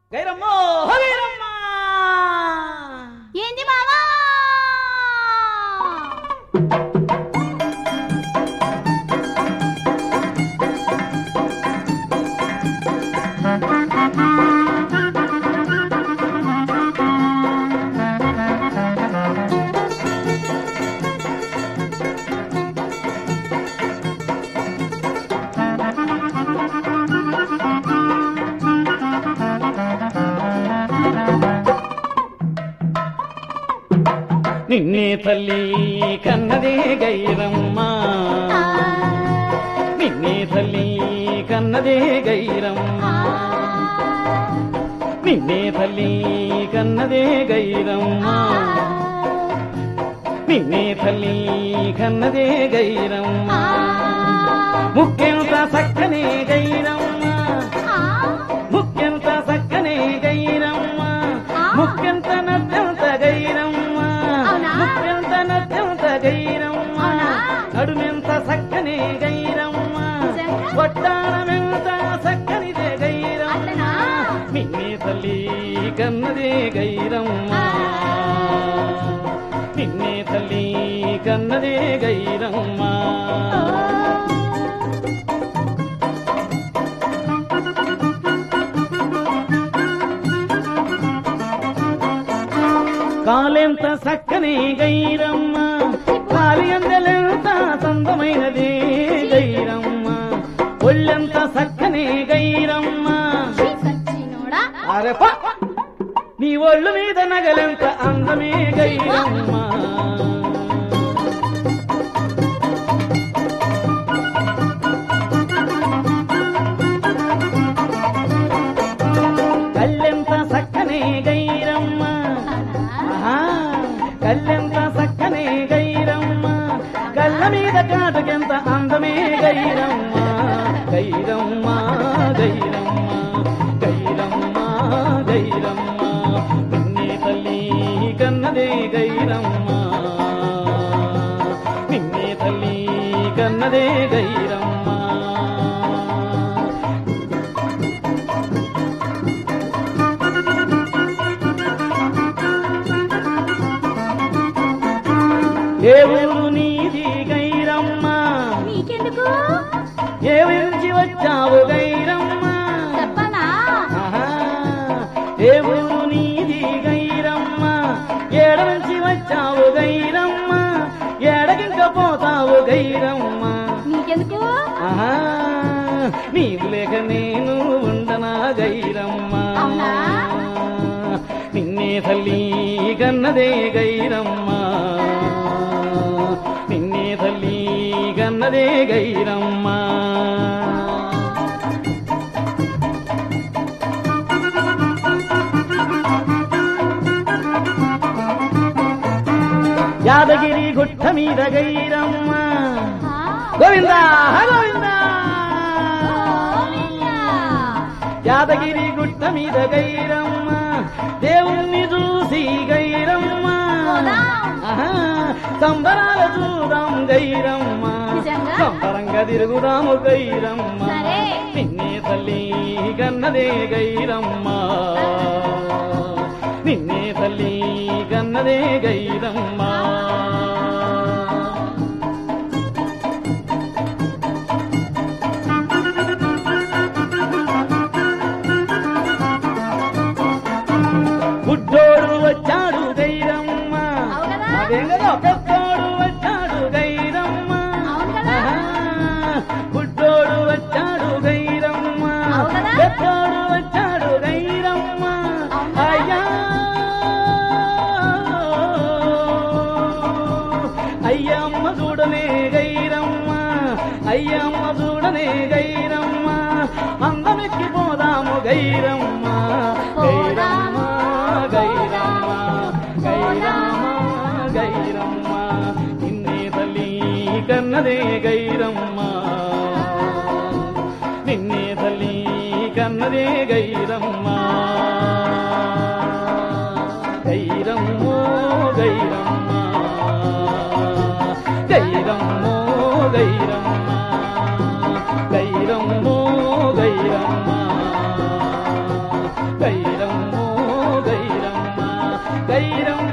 గైరమ్మో గైరమ్మా ఏంది మావా నిన్నే తల్లి కన్నదే గైరమ్మ నిన్నే తల్లి కన్నదే గైరమ్మ నిన్నే తల్లి కన్నదే గైరమ్మ నిన్నే తల్లి కన్నదే గైరమ్మ ముఖ్యంత సక్కనే గైరమ్మ ముఖ్యంత సక్కనే గైరమ్మ ముఖ్యంత నత్యంత గైరమ్మ అవునా? ముఖ్యంత నత్యంత గైరమ్మ అవునా? నడుమెంత సక్కనే గైరమ్మ నిజంగా? వడ్డానమెంత సక్కనిదే గైరమ్మ అట్లనా? నిన్నే తల్లి కన్నదే గైరమ్మ నిన్నే తల్లి కన్నదే గైరమ్మ కాలెంత సక్కని గైరమ్మ కాలి అందెలెంత సందమైనది గైరమ్మ ఒళ్ళెంత సక్కని గైరమ్మ సచ్చినోడా అరెప నీ ఒళ్ళు మీద నగలెంత అందమే గైరమ్మ కళ్ళెంత సక్కనే గైరమ్మ ఆహా, కళ్ళెంత సక్కనే గైరమ్మ కళ్ళ మీద కాటుకెంత అందమే గైరమ్మ గైరమ్మ గైరమ్మ గైరమ్మ గైరమ్మ నిన్నే తల్లి కన్నదే గైరమ్మ నిన్నే తల్లి కన్నదే గైరమ్మ ఏ ఊరు నీది గైరమ్మ నీకెందుకు ఏ నుంచి వచ్చావు గైరమ్మ చెప్పనా ఆహా, ఏ ఊరు నీది గైరమ్మ ఏడ నుంచి వచ్చావు గైరమ్మ ఏడకింక పోతావు గైరమ్మ నీకెందుకు ఆహా, నీవు లేక నేను ఉండనా గైరమ్మ అవునా? నిన్నే తల్లి కన్నదే గైరమ్మ నిన్నే తల్లి కన్నదే గైరమ్మ యాదగిరి గుట్ట మీద గైరమ్మ ఆ, గోవిందా గోవిందా గోవిందా. యాదగిరి గుట్ట మీద గైరమ్మ దేవుణ్ణి చూసి గైరమ్మ పోదాం. ఆహా, సంబరాల చూదాం గైరమ్మ నిజంగా? సంబరంగా తిరుగుదాము గైరమ్మ సరే. నిన్నే తల్లి గన్నదే గైరమ్మ నిన్నే తల్లి గన్నదే గైరమ్మ గుడ్డోడు వచ్చాడు గైరమ్మ అవును కదా? అదేం కదా పెద్దోడు వచ్చాడు గైరమ్మ అవును కదా? ఆహా, గుడ్డోడు వచ్చాడు గైరమ్మ అవును కదా? పెద్దోడు వచ్చాడు గైరమ్మ అవును కదా? అయ్యా అయ్యమ్మ చూడనే గైరమ్మ అయ్యమ్మ చూడనే గైరమ్మ అందమెక్కి పోదాము గైరమ్మ గైరమ్మ గైరమ్మ గైరమ్మ గైరమ్మ నిన్నే తల్లి కన్నదే గైరమ్మ నిన్నే తల్లి కన్నదే గైరమ్మ గైరమ్మో గైరమ్మ గైరమ్మో గైరమ్మ గైరమ్మో గైరమ్మ గైరమ్మ గైరమ్మ